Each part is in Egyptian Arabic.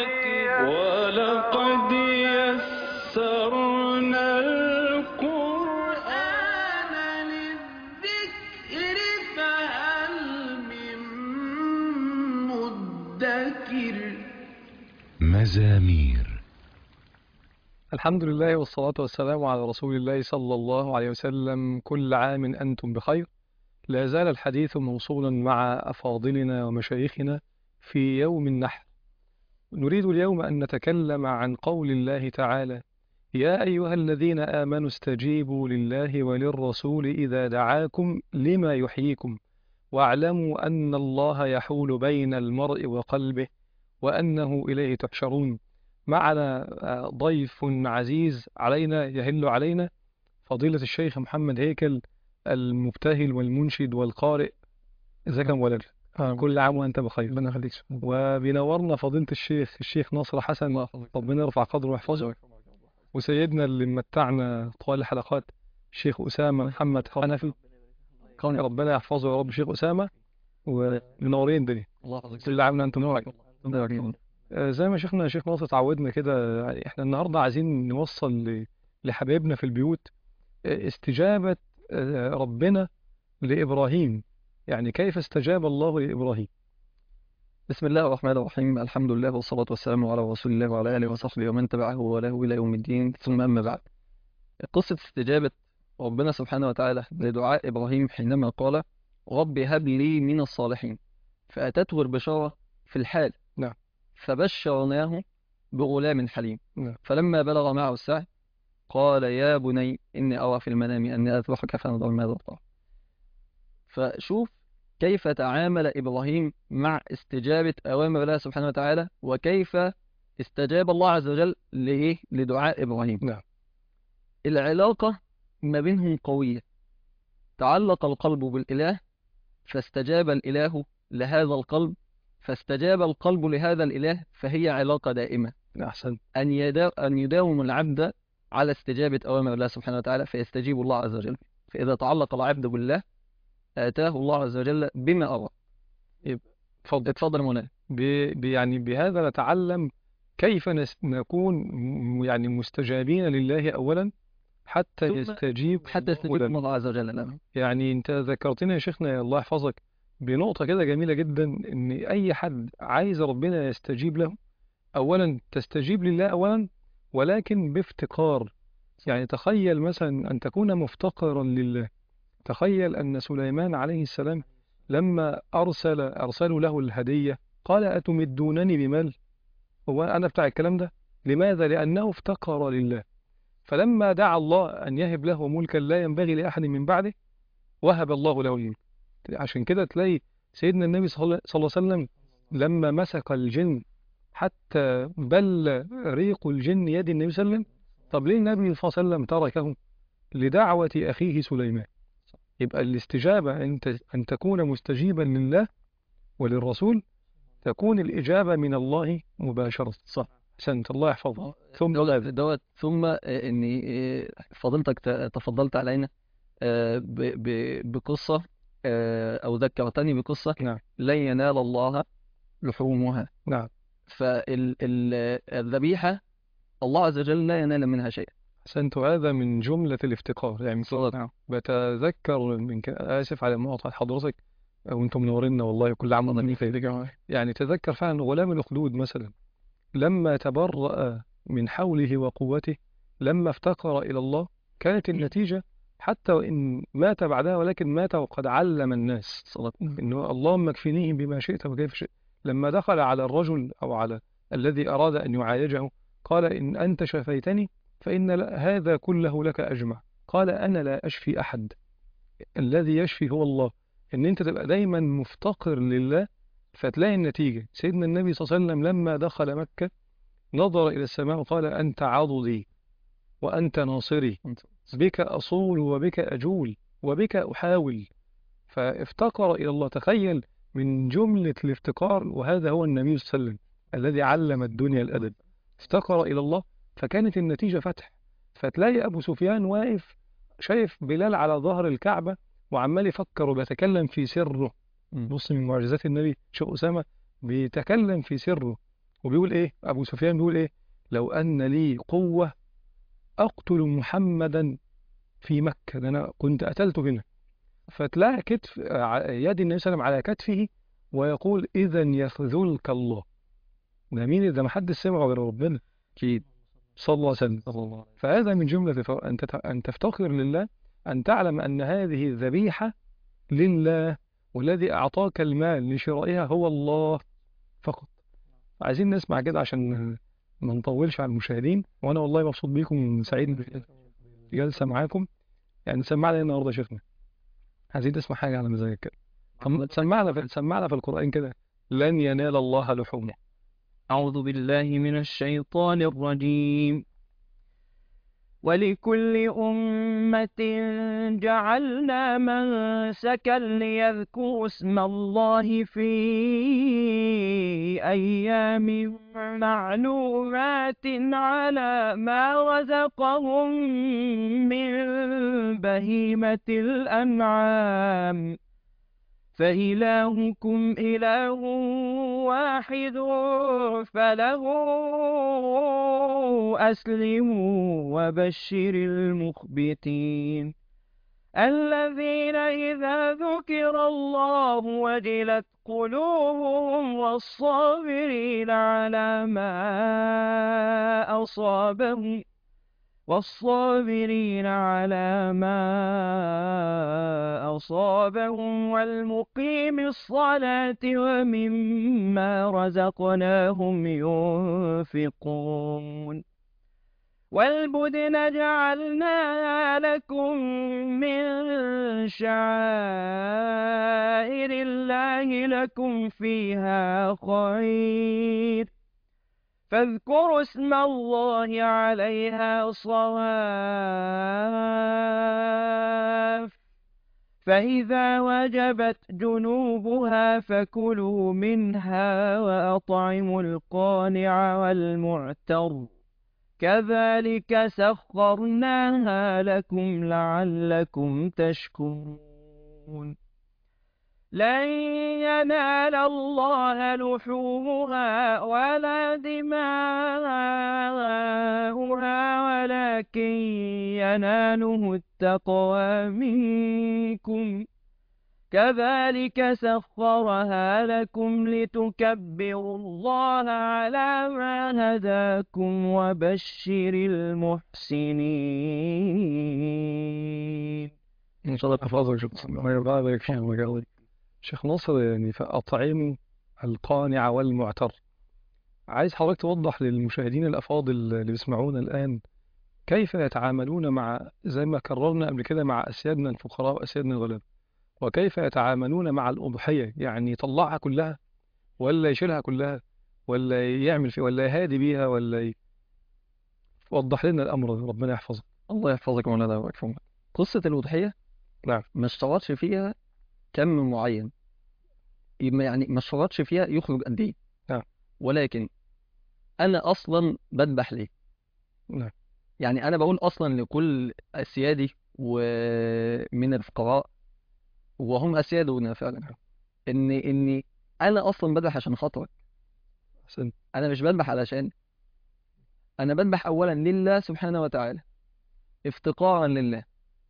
ولقد يسرنا القرآن للذكر فهل من مدكر مزامير الحمد لله والصلاة والسلام على رسول الله صلى الله عليه وسلم كل عام أنتم بخير لا زال الحديث موصولا مع أفاضلنا ومشايخنا في يوم النحر نريد اليوم أن نتكلم عن قول الله تعالى يا أيها الذين آمنوا استجيبوا لله وللرسول إذا دعاكم لما يحييكم واعلموا أن الله يحول بين المرء وقلبه وأنه إليه تحشرون معنا آه، ضيف عزيز علينا يهل علينا فضيلة الشيخ محمد هيكل المبتهل والمنشد والقارئ ازيك يا مولانا كل عام وانت بخير ربنا يخليك وبينورنا فضيلة الشيخ الشيخ ناصر حسن ربنا يرفع قدره ويحفظه وسيدنا اللي متعنا طوال الحلقات الشيخ أسامة محمد حنفي كون ربنا يحفظه يا رب الشيخ أسامة ومنورين الدنيا الله يحفظك كل عام وانتم بخير الله يبارك آه، زي ما شيخنا شيخ ناصر اتعودنا كده يعني احنا النهارده عايزين نوصل ل- لحبايبنا في البيوت آه، استجابة آه، ربنا لإبراهيم يعني كيف استجاب الله لإبراهيم بسم الله الرحمن الرحيم الحمد لله والصلاة والسلام على رسول الله وعلى آله وصحبه ومن تبعه وله إلى يوم الدين ثم أما بعد قصة استجابة ربنا سبحانه وتعالى لدعاء إبراهيم حينما قال رب هب لي من الصالحين فأتته البشارة في الحال نعم. فبشرناه بغلام حليم نعم. فلما بلغ معه السعي قال يا بني إني أرى في المنام أني أذبحك فانظر ماذا ترى فشوف كيف تعامل إبراهيم مع استجابة أوامر الله سبحانه وتعالى وكيف استجاب الله عز وجل لإيه؟ لدعاء إبراهيم نعم. العلاقة ما بينهم قوية تعلق القلب بالإله فاستجاب الإله لهذا القلب فاستجاب القلب لهذا الإله فهي علاقة دائمة أحسن أن يدا أن يداوم العبد على استجابة أوامر الله سبحانه وتعالى فيستجيب الله عز وجل فإذا تعلق العبد بالله آتاه الله عز وجل بما أراد اتفضل اتفضل يا مولانا ب- ب- يعني بهذا نتعلم كيف نس- نكون م- يعني مستجابين لله أولا حتى ثم يستجيب حتى يستجيب لنا. الله عز وجل لنا يعني انت ذكرتنا يا شيخنا يا الله يحفظك بنقطة كده جميلة جدا ان اي حد عايز ربنا يستجيب له اولا تستجيب لله اولا ولكن بافتقار يعني تخيل مثلا ان تكون مفتقرا لله تخيل ان سليمان عليه السلام لما ارسل ارسلوا له الهدية قال اتمدونني بمال هو انا بتاع الكلام ده لماذا لانه افتقر لله فلما دعا الله ان يهب له ملكا لا ينبغي لاحد من بعده وهب الله له الملك عشان كده تلاقي سيدنا النبي صلى الله صلى الله عليه وسلم لما مسك الجن حتى بل ريق الجن يد النبي صلى الله عليه وسلم طب ليه النبي صلى الله عليه وسلم تركه لدعوة أخيه سليمان يبقى الاستجابة أنت أن تكون مستجيبا لله وللرسول تكون الإجابة من الله مباشرة صح أحسنت الله يحفظك ثم دوت دوت ثم آه، إني آه، فضلتك ت- تفضلت علينا آه، ب- ب- بقصة آه، أو ذكرتني بقصة نعم. لن ينال الله لحومها نعم فالذبيحة الله عز وجل لا ينال منها شيء أحسنت هذا من جملة الافتقار يعني صدق. نعم. بتذكر من ك... آسف على مقاطعة حضرتك وأنتم منورينا والله كل عام وأنتم بخير يعني تذكر فعلا غلام الأخدود مثلا لما تبرأ من حوله وقوته لما افتقر إلى الله كانت النتيجة حتى وإن مات بعدها ولكن مات وقد علم الناس صدق إنه اللهم اكفنيهم بما شئت وكيف شئت لما دخل على الرجل أو على الذي أراد أن يعالجه قال إن أنت شفيتني فإن ل- هذا كله لك أجمع قال أنا لا أشفي أحد الذي يشفي هو الله إن أنت تبقى دايما مفتقر لله فتلاقي النتيجة سيدنا النبي صلى الله عليه وسلم لما دخل مكة نظر إلى السماء وقال أنت عضدي وأنت ناصري بك أصول وبك أجول وبك أحاول فافتقر إلى الله تخيل من جملة الافتقار وهذا هو النبي صلى الله عليه وسلم الذي علم الدنيا الأدب افتقر إلى الله فكانت النتيجة فتح فتلاقي أبو سفيان واقف شايف بلال على ظهر الكعبة وعمال يفكر وبيتكلم في سره مم. بص من معجزات النبي شيخ أسامة بيتكلم في سره وبيقول إيه أبو سفيان بيقول إيه لو أن لي قوة أقتل محمدا في مكة ده أنا كنت قتلته هنا فتلاقي كتف ع- يد النبي صلى الله عليه وسلم على كتفه ويقول إذا يخذلك الله ده مين ده ما حد سمعه غير ربنا أكيد صلى الله عليه وسلم صلى الله عليه وسلم فهذا من جملة ف- أن تت- أن تفتقر لله أن تعلم أن هذه الذبيحة لله والذي أعطاك المال لشرائها هو الله فقط عايزين نسمع كده عشان ما نطولش على المشاهدين وأنا والله مبسوط بيكم سعيد بالجلسة معاكم يعني سمعنا إيه النهاردة يا شيخنا عايزين نسمع حاجة على مزاجك كده طب سمعنا في سمعنا في القرآن كده لن ينال الله لحومه أعوذ بالله من الشيطان الرجيم ولكل أمة جعلنا منسكا ليذكروا اسم الله في أيام معلومات على ما رزقهم من بهيمة الأنعام فإلهكم إله واحد فله أسلموا وبشر المخبتين الذين إذا ذكر الله وجلت قلوبهم والصابرين على ما أصابهم والصابرين على ما أصابهم والمقيم الصلاة ومما رزقناهم ينفقون والبدن جعلناها لكم من شعائر الله لكم فيها خير فاذكروا اسم الله عليها صواف فإذا وجبت جنوبها فكلوا منها وأطعموا القانع والمعتر كذلك سخرناها لكم لعلكم تشكرون لن ينال الله لحومها ولا دماؤها ولكن يناله التقوى منكم كذلك سخرها لكم لتكبروا الله على ما هداكم وبشر المحسنين إن شاء الله تحفظه يا شيخ الله يبارك فيك الله يرضيك شيخ ناصر يعني فأطعموا القانع والمعتر عايز حضرتك توضح للمشاهدين الأفاضل اللي بيسمعونا الآن كيف يتعاملون مع زي ما كررنا قبل كده مع أسيادنا الفقراء وأسيادنا الغلابة وكيف يتعاملون مع الأضحية يعني يطلعها كلها ولا يشيلها كلها ولا يعمل فيها ولا يهادي بيها ولا ي... وضح لنا الأمر ده ربنا يحفظك الله يحفظك مولانا ويبارك في عمرك قصة الأضحية نعم. ما اشترطش فيها كم معين يبقى يعني ما اشترطش فيها يخرج قد ايه نعم. ولكن أنا أصلا بذبح ليه نعم. يعني أنا بقول أصلا لكل أسيادي ومن الفقراء وهم أسيادنا فعلا إن إني أنا أصلا بذبح عشان خاطرك أحسنت أنا مش بذبح علشان أنا بذبح أولا لله سبحانه وتعالى افتقارا لله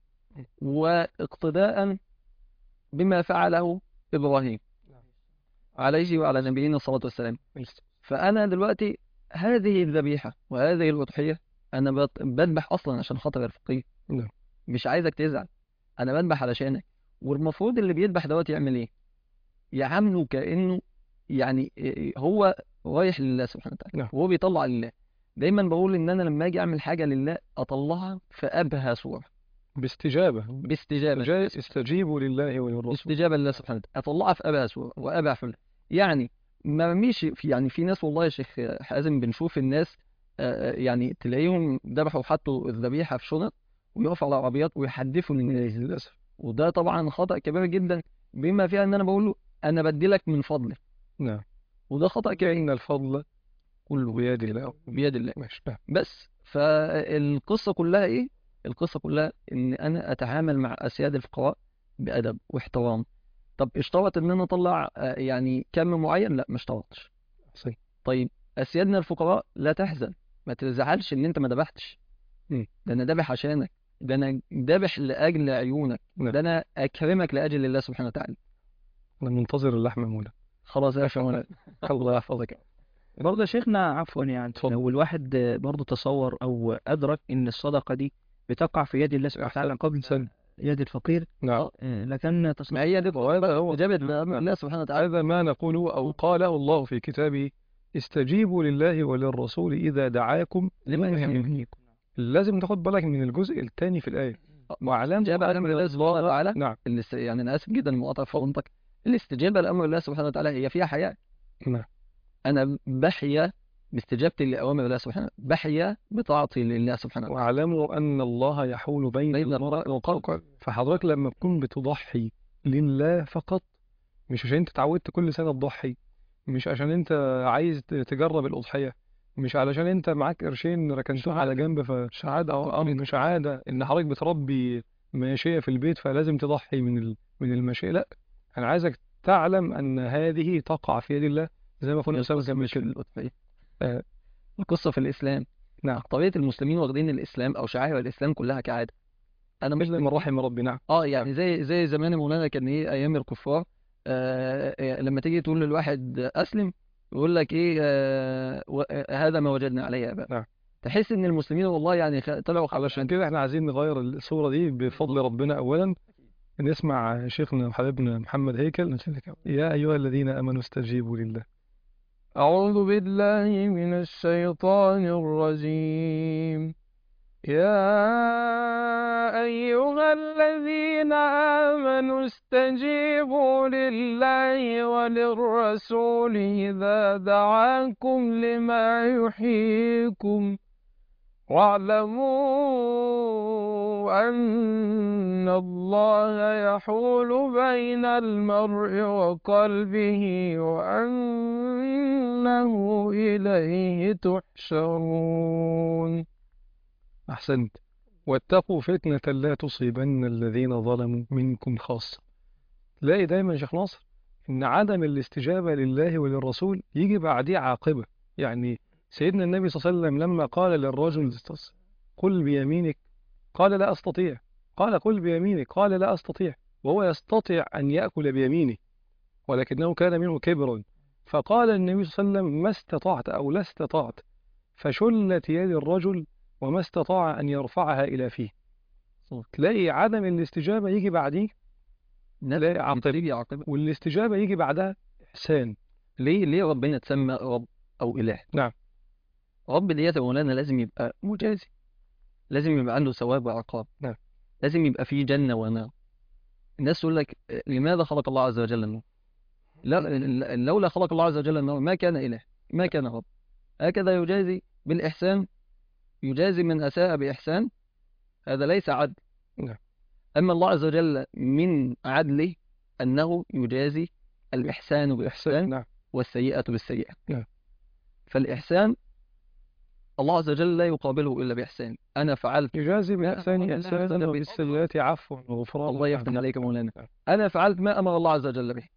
واقتداء بما فعله إبراهيم عليه وعلى نبينا الصلاة والسلام فأنا دلوقتي هذه الذبيحة وهذه الأضحية أنا بت- بذبح أصلا عشان خاطر الفقير نعم. مش عايزك تزعل أنا بذبح علشانك والمفروض اللي بيذبح دوت يعمل إيه؟ يعامله كأنه يعني إيه- هو رايح لله سبحانه وتعالى نعم. وهو بيطلع لله دايما بقول إن أنا لما أجي أعمل حاجة لله أطلعها في أبهى صورة باستجابة باستجابة جاي استجيبوا لله وللرسول استجابة لله سبحانه وتعالى أطلعها في أبهى صورة وأبهى حلم يعني ما مش في يعني في ناس والله يا شيخ حازم بنشوف الناس آه، آه، يعني تلاقيهم ذبحوا حطوا الذبيحة في شنط ويقفوا على العربيات ويحدفوا للناس للأسف وده طبعا خطأ كبير جدا بما فيها ان انا بقول له انا بديلك من فضلي نعم وده خطأ كبير إن الفضل كله بيد الله بيد الله ماشي نعم بس فالقصة كلها ايه القصة كلها ان انا اتعامل مع اسياد الفقراء بأدب واحترام طب اشترط ان انا اطلع آه، يعني كم معين لا ما اشترطش أحسنت طيب أسيادنا الفقراء لا تحزن ما تزعلش إن أنت ما ذبحتش مم. ده أنا ذابح عشانك ده أنا ذابح لأجل عيونك نعم. ده أنا أكرمك لأجل الله سبحانه وتعالى أنا منتظر اللحمة يا مولانا خلاص يا باشا مولانا الله يحفظك برضه يا شيخنا عفوا يعني اتفضل. لو الواحد برضه تصور او ادرك ان الصدقه دي بتقع في يد الله سبحانه وتعالى قبل سن. يد الفقير نعم آه، لكن ما تصنيف هي دي وهذا هو إجابة لأمر الله سبحانه وتعالى هذا ما نقوله أو قاله الله في كتابه استجيبوا لله وللرسول إذا دعاكم لما يهمكم لازم تاخد بالك من الجزء الثاني في الآية وأعلام استجابة لأمر الله سبحانه وتعالى نعم الاست... يعني أنا آسف جدا المقاطعة في فضلتك الاستجابة لأمر الله سبحانه وتعالى هي فيها حياة نعم أنا بحيا باستجابتي لأوامر الله سبحانه بحيا بطاعتي لله سبحانه وتعالى واعلموا أن الله يحول بين بين المرء وقلبه فحضرتك لما تكون بتضحي لله فقط مش عشان انت اتعودت كل سنة تضحي مش عشان انت عايز ت- تجرب الأضحية مش علشان انت معاك قرشين ركنتهم على جنب ف سعادة اه مش عادة ان حضرتك بتربي ماشية في البيت فلازم تضحي من ال... من الماشية لا انا عايزك تعلم ان هذه تقع في يد الله زي ما اخونا اسامه القصة كان مش في بيتكلم الأضحية آه. القصة في الإسلام نعم. طبيعة المسلمين واخدين الإسلام أو شعائر الإسلام كلها كعادة أنا مش إلا من رحم ربي نعم اه يعني زي زي زمان يا مولانا كان ايه ايام الكفار آه آه، لما تيجي تقول للواحد اسلم يقول لك ايه آه و- آه، هذا ما وجدنا عليه اباء نعم. تحس ان المسلمين والله يعني خ- طلعوا علشان كده احنا عايزين نغير الصورة دي بفضل ربنا أولا نسمع شيخنا وحبيبنا محمد هيكل يا أيها الذين آمنوا استجيبوا لله أعوذ بالله من الشيطان الرجيم يا أيها الذين آمنوا استجيبوا لله وللرسول إذا دعاكم لما يحييكم واعلموا أن الله يحول بين المرء وقلبه وأنه إليه تحشرون أحسنت واتقوا فتنة لا تصيبن الذين ظلموا منكم خاصة تلاقي دايما يا شيخ ناصر إن عدم الاستجابة لله وللرسول يجي بعديه عاقبة يعني سيدنا النبي صلى الله عليه وسلم لما قال للرجل قل بيمينك قال لا أستطيع قال قل بيمينك قال لا أستطيع وهو يستطيع أن يأكل بيمينه ولكنه كان منه كبر فقال النبي صلى الله عليه وسلم ما استطعت أو لا استطعت فشلت يد الرجل وما استطاع أن يرفعها إلى فيه تلاقي عدم الاستجابة يجي بعديه تلاقي عاقبة تيجي عاقبة والاستجابة يجي بعدها إحسان ليه ليه ربنا تسمى رب أو إله نعم. رب ديت يا مولانا لازم يبقى مجازي لازم يبقى عنده ثواب وعقاب نعم. لازم يبقى فيه جنة ونار الناس تقول لك آه، لماذا خلق الله عز وجل النار لا ل- لولا خلق الله عز وجل النار ما كان إله ما كان رب هكذا يجازي بالإحسان يجازي من أساء بإحسان هذا ليس عدل نعم. أما الله عز وجل من عدله أنه يجازي الإحسان بإحسان نعم والسيئة بالسيئة نعم. فالإحسان الله عز وجل لا يقابله إلا بإحسان أنا فعلت يجازي بإحسان الله إحسانا يحسن وبالسيئات عفوا وغفران الله يفتح عليك يا مولانا نعم. أنا فعلت ما أمر الله عز وجل به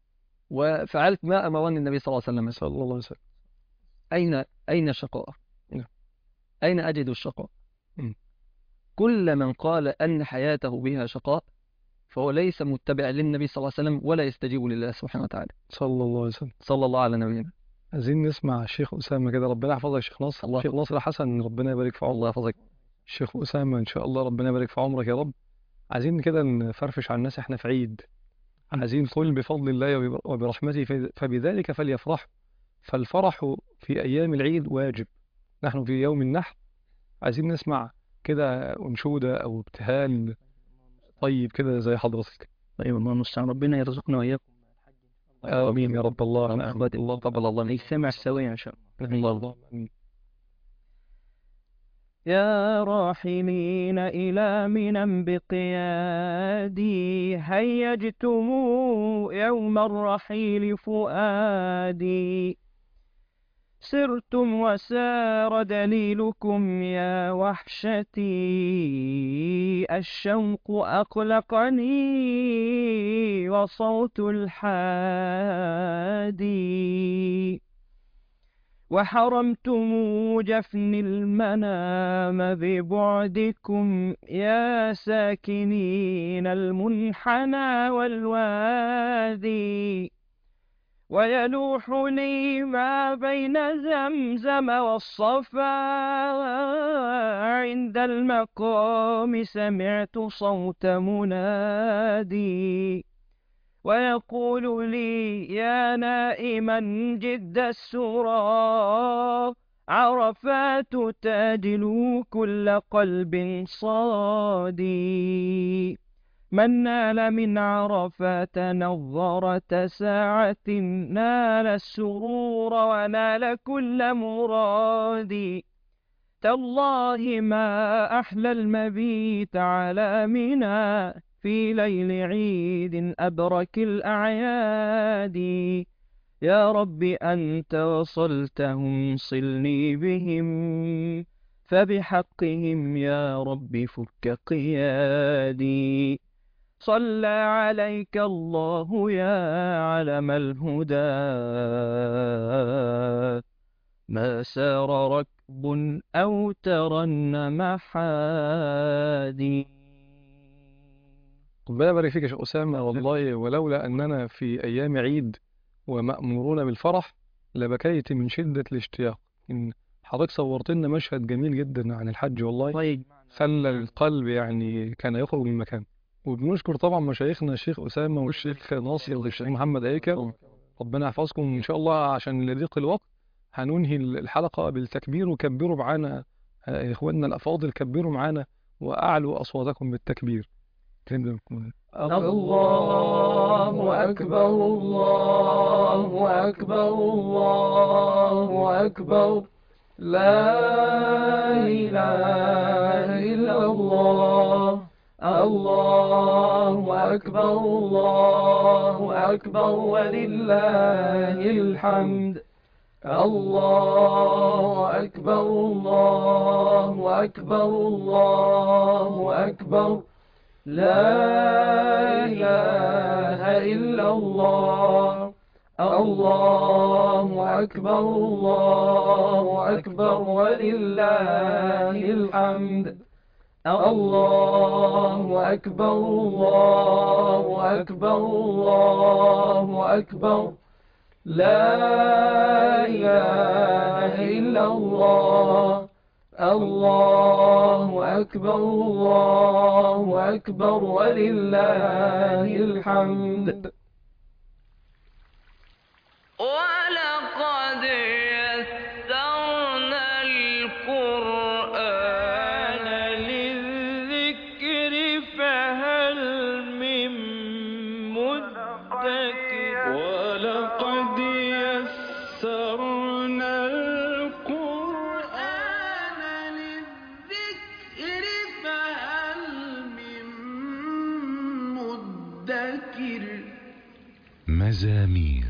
وفعلت ما أمرني النبي صلى الله عليه وسلم صلى الله عليه وسلم أين أين الشقاء؟ نعم. أين أجد الشقاء؟ مم. كل من قال أن حياته بها شقاء فهو ليس متبع للنبي صلى الله عليه وسلم ولا يستجيب لله سبحانه وتعالى صلى الله عليه وسلم صلى الله على نبينا عايزين نسمع الشيخ أسامة كده ربنا يحفظك يا شيخ ناصر الله الشيخ ناصر حسن ربنا يبارك في عمره الله يحفظك الشيخ أسامة إن شاء الله ربنا يبارك في عمرك يا رب عايزين كده نفرفش على الناس إحنا في عيد عايزين قل بفضل الله وب- وبرحمته ف- فبذلك فليفرحوا فالفرح في أيام العيد واجب نحن في يوم النحر عايزين نسمع كده أنشودة أو ابتهال طيب كده زي حضرتك طيب الله المستعان ربنا يرزقنا وإياكم آمين يا رب الله آمين. نعم الله تقبل الله منك نجتمع سويا إن شاء الله الله الله آمين. يا راحلين إلى منى بقيادي هيجتم يوم الرحيل فؤادي سرتم وسار دليلكم يا وحشتي الشوق أقلقني وصوت الحادي وحرمتم جفن المنام ببعدكم يا ساكنين المنحنى والوادي ويلوح لي ما بين زمزم والصفا عند المقام سمعت صوت منادي ويقول لي يا نائما جد السرى عرفات تاجل كل قلب صادي من نال من عرفات نظرة ساعة نال السرور ونال كل مرادي تالله ما أحلى المبيت على منى في ليل عيد أبرك الأعياد يا رب أنت وصلتهم صلني بهم فبحقهم يا رب فك قيادي صلى عليك الله يا علم الهدى ما سار ركب أو ترنم حادي ربنا يبارك فيك يا شيخ أسامة والله ولولا أننا في أيام عيد ومأمورون بالفرح لبكيت من شدة الاشتياق إن حضرتك صورت لنا مشهد جميل جدا عن الحج والله طيب خلى القلب يعني كان يخرج من مكان وبنشكر طبعا مشايخنا الشيخ أسامة والشيخ ناصر والشيخ محمد أيكر ربنا يحفظكم إن شاء الله عشان لضيق الوقت هننهي الحلقة بالتكبير وكبروا معانا آه، إخواننا الأفاضل كبروا معانا وأعلوا أصواتكم بالتكبير الله أكبر الله أكبر الله أكبر لا إله إلا الله الله أكبر الله أكبر ولله الحمد الله أكبر الله أكبر الله أكبر لا إله إلا الله الله أكبر الله أكبر ولله الحمد الله أكبر الله أكبر الله أكبر لا إله إلا الله الله أكبر الله أكبر ولله الحمد ولقد يسرنا القرآن للذكر فهل من مدكر ولقد يسرنا القرآن للذكر فهل من مدكر مزامير